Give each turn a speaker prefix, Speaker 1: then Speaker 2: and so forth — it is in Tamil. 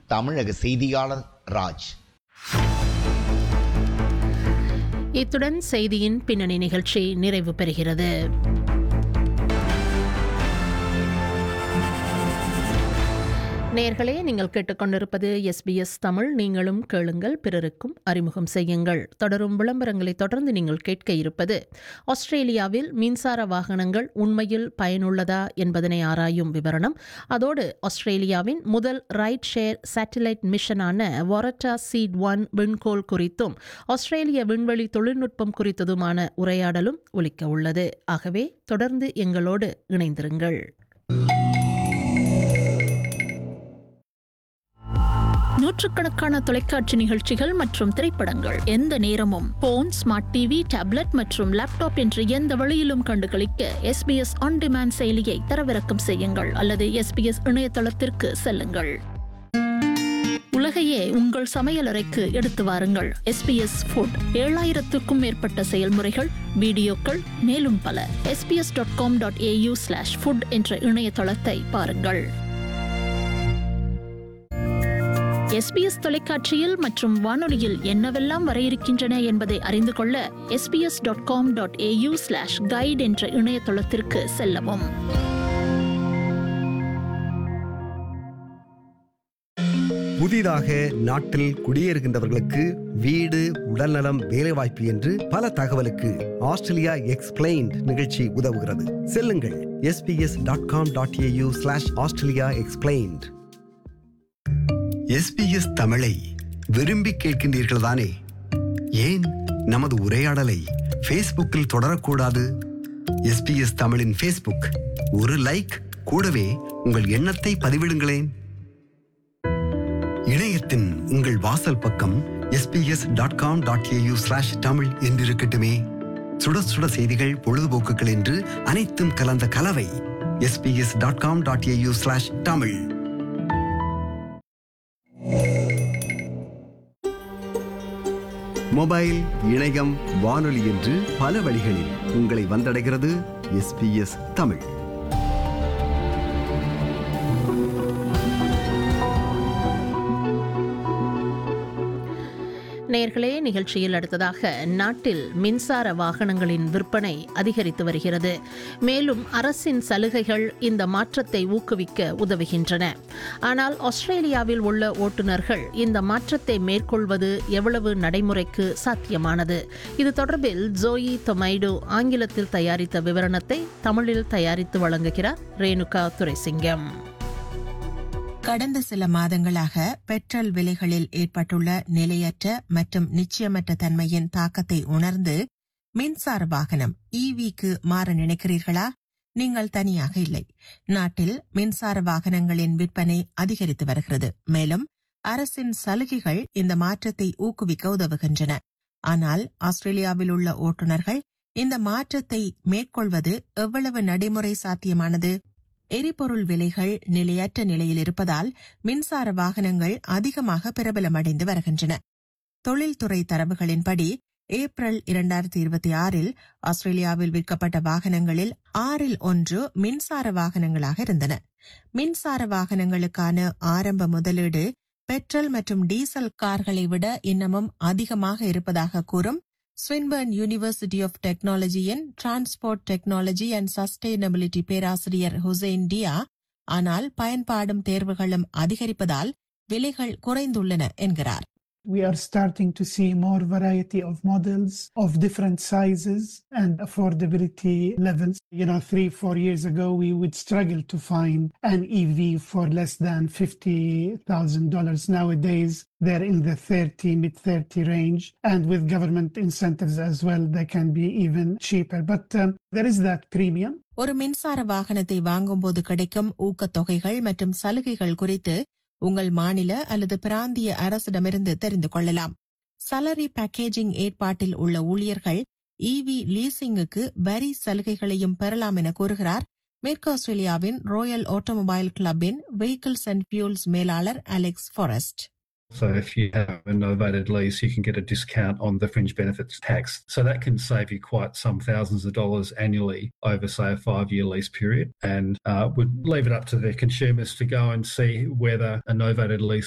Speaker 1: தமிழக செய்தியாளர் ராஜ்
Speaker 2: இத்துடன் செய்தியின் பின்னணி நிகழ்ச்சி நிறைவு பெறுகிறது நேர்களே நீங்கள் கேட்டுக்கொண்டிருப்பது எஸ்பிஎஸ் தமிழ் நீங்களும் கேளுங்கள் பிறருக்கும் அறிமுகம் செய்யுங்கள் தொடரும் விளம்பரங்களை தொடர்ந்து நீங்கள் கேட்க இருப்பது ஆஸ்திரேலியாவில் மின்சார வாகனங்கள் உண்மையில் பயனுள்ளதா என்பதனை ஆராயும் விவரணம் அதோடு ஆஸ்திரேலியாவின் முதல் ரைட் ஷேர் சேட்டிலைட் மிஷனான வாரட்டா சீட் ஒன் விண்கோள் குறித்தும் ஆஸ்திரேலிய விண்வெளி தொழில்நுட்பம் குறித்ததுமான உரையாடலும் ஒலிக்க உள்ளது ஆகவே தொடர்ந்து எங்களோடு இணைந்திருங்கள்
Speaker 3: நூற்றுக்கணக்கான தொலைக்காட்சி நிகழ்ச்சிகள் மற்றும் திரைப்படங்கள் எந்த நேரமும் போன் ஸ்மார்ட் டிவி டேப்லெட் மற்றும் லேப்டாப் என்று எந்த வழியிலும் கண்டுகளிக்க எஸ்பிஎஸ் ஆன் டிமாண்ட் செயலியை தரவிறக்கம் செய்யுங்கள் அல்லது எஸ்பிஎஸ் இணையதளத்திற்கு செல்லுங்கள் உலகையே உங்கள் சமையலறைக்கு எடுத்து வாருங்கள் எஸ்பிஎஸ் ஃபுட் ஏழாயிரத்துக்கும் மேற்பட்ட செயல்முறைகள் வீடியோக்கள் மேலும் பல SBS dot com dot AU slash food என்ற இணையதளத்தை பாருங்கள் எஸ்பிஎஸ் தொலைக்காட்சியில் மற்றும் வானொலியில் என்னவெல்லாம் வர இருக்கின்றன என்பதை அறிந்து கொள்ள SBS dot com dot AU slash guide என்ற இணையதளத்திற்கு செல்லவும்
Speaker 4: புதிதாக நாட்டில் குடியேறுகின்றவர்களுக்கு வீடு உடல்நலம் வேலைவாய்ப்பு என்று பல தகவலுக்கு ஆஸ்திரேலியா எக்ஸ்பிளைன்ட் நிகழ்ச்சி உதவுகிறது செல்லுங்கள் SBS dot com dot AU slash Australia explained SBS தமிழை விரும்பி கேட்கின்றீர்கள் தானே ஏன் நமது உரையாடலை ஃபேஸ்புக்கில் தொடரக்கூடாது எஸ்பிஎஸ் தமிழின் ஃபேஸ்புக் ஒரு லைக் கூடவே உங்கள் எண்ணத்தை பதிவிடுங்களேன் இணையத்தின் உங்கள் வாசல் பக்கம் SBS dot com dot AU slash Tamil என்றிருக்கட்டுமே சுட சுட செய்திகள் பொழுதுபோக்குகள் என்று அனைத்தும் கலந்த கலவை SBS dot com dot AU slash Tamil mobile இணையம் வானொலி என்று பல வழிகளில் உங்களை வந்தடைகிறது எஸ்பிஎஸ் தமிழ்
Speaker 2: நேர்களே நிகழ்ச்சியில் அடுத்ததாக நாட்டில் மின்சார வாகனங்களின் விற்பனை அதிகரித்து வருகிறது மேலும் அரசின் சலுகைகள் இந்த மாற்றத்தை ஊக்குவிக்க உதவுகின்றன ஆனால் ஆஸ்திரேலியாவில் உள்ள ஓட்டுநர்கள் இந்த மாற்றத்தை மேற்கொள்வது எவ்வளவு நடைமுறைக்கு சாத்தியமானது இது தொடர்பில் ஜோயி தொமைடு ஆங்கிலத்தில் தயாரித்த விவரணத்தை தமிழில் தயாரித்து வழங்குகிறார் ரேணுகா துரைசிங்கம்
Speaker 5: கடந்த சில மாதங்களாக பெட்ரோல் விலைகளில் ஏற்பட்டுள்ள நிலையற்ற மற்றும் நிச்சயமற்ற தன்மையின் தாக்கத்தை உணர்ந்து மின்சார வாகனம் ஈவிக்கு மாற நினைக்கிறீர்களா நீங்கள் தனியாக இல்லை நாட்டில் மின்சார வாகனங்களின் விற்பனை அதிகரித்து வருகிறது மேலும் அரசின் சலுகைகள் இந்த மாற்றத்தை ஊக்குவிக்க உதவுகின்றன ஆனால் ஆஸ்திரேலியாவில் உள்ள ஓட்டுநர்கள் இந்த மாற்றத்தை மேற்கொள்வது எவ்வளவு நடைமுறை சாத்தியமானது எரிபொருள் விலைகள் நிலையற்ற நிலையில் இருப்பதால் மின்சார வாகனங்கள் அதிகமாக பிரபலமடைந்து வருகின்றன தொழில்துறை தரவுகளின்படி ஏப்ரல் இரண்டாயிரத்தி இருபத்தி ஆறில் ஆஸ்திரேலியாவில் விற்கப்பட்ட வாகனங்களில் ஆறில் ஒன்று மின்சார வாகனங்களாக இருந்தன மின்சார வாகனங்களுக்கான ஆரம்ப முதலீடு பெட்ரோல் மற்றும் டீசல் கார்களை விட இன்னமும் அதிகமாக இருப்பதாக கூறும் ஸ்வின்பர்ன் யூனிவர்சிட்டி ஆஃப் டெக்னாலஜியின் டிரான்ஸ்போர்ட் டெக்னாலஜி அண்ட் சஸ்டைனபிலிட்டி பேராசிரியர் ஹுசைன் டியா ஆனால் பயன்பாடும் தேர்வுகளும் அதிகரிப்பதால் விலைகள் குறைந்துள்ளன என்கிறார்
Speaker 6: We are starting to see more variety of models of different sizes and affordability levels. You know, three, four years ago, we would struggle to find an EV for less than $50,000. Nowadays, they're in the 30, mid 30 range. And with government incentives as well, they can be even cheaper. But um, there is that premium.
Speaker 5: ஒரு மின்சார வாகனத்தை வாங்கும்போது கிடைக்கும் ஊக்கத்தொகைகள் மற்றும் சலுகைகள் குறித்து உங்கள் மாநில அல்லது பிராந்திய அரசிடமிருந்து தெரிந்து கொள்ளலாம் சலரி பேக்கேஜிங் ஏற்பாட்டில் உள்ள ஊழியர்கள் இவி லீசிங்குக்கு வரி சலுகைகளையும் பெறலாம் என கூறுகிறார் மேற்கு ஆஸ்திரேலியாவின் ராயல் ஆட்டோமொபைல் கிளப்பின் வெஹிக்கிள்ஸ் அண்ட் ஃபியூல்ஸ் மேலாளர் Alex Forrest
Speaker 7: So if you have a novated lease, you can get a discount on the fringe benefits tax. So that can save you quite some thousands of dollars annually over, say, a five-year lease period, and uh, would leave it up to the consumers to go and see whether a novated lease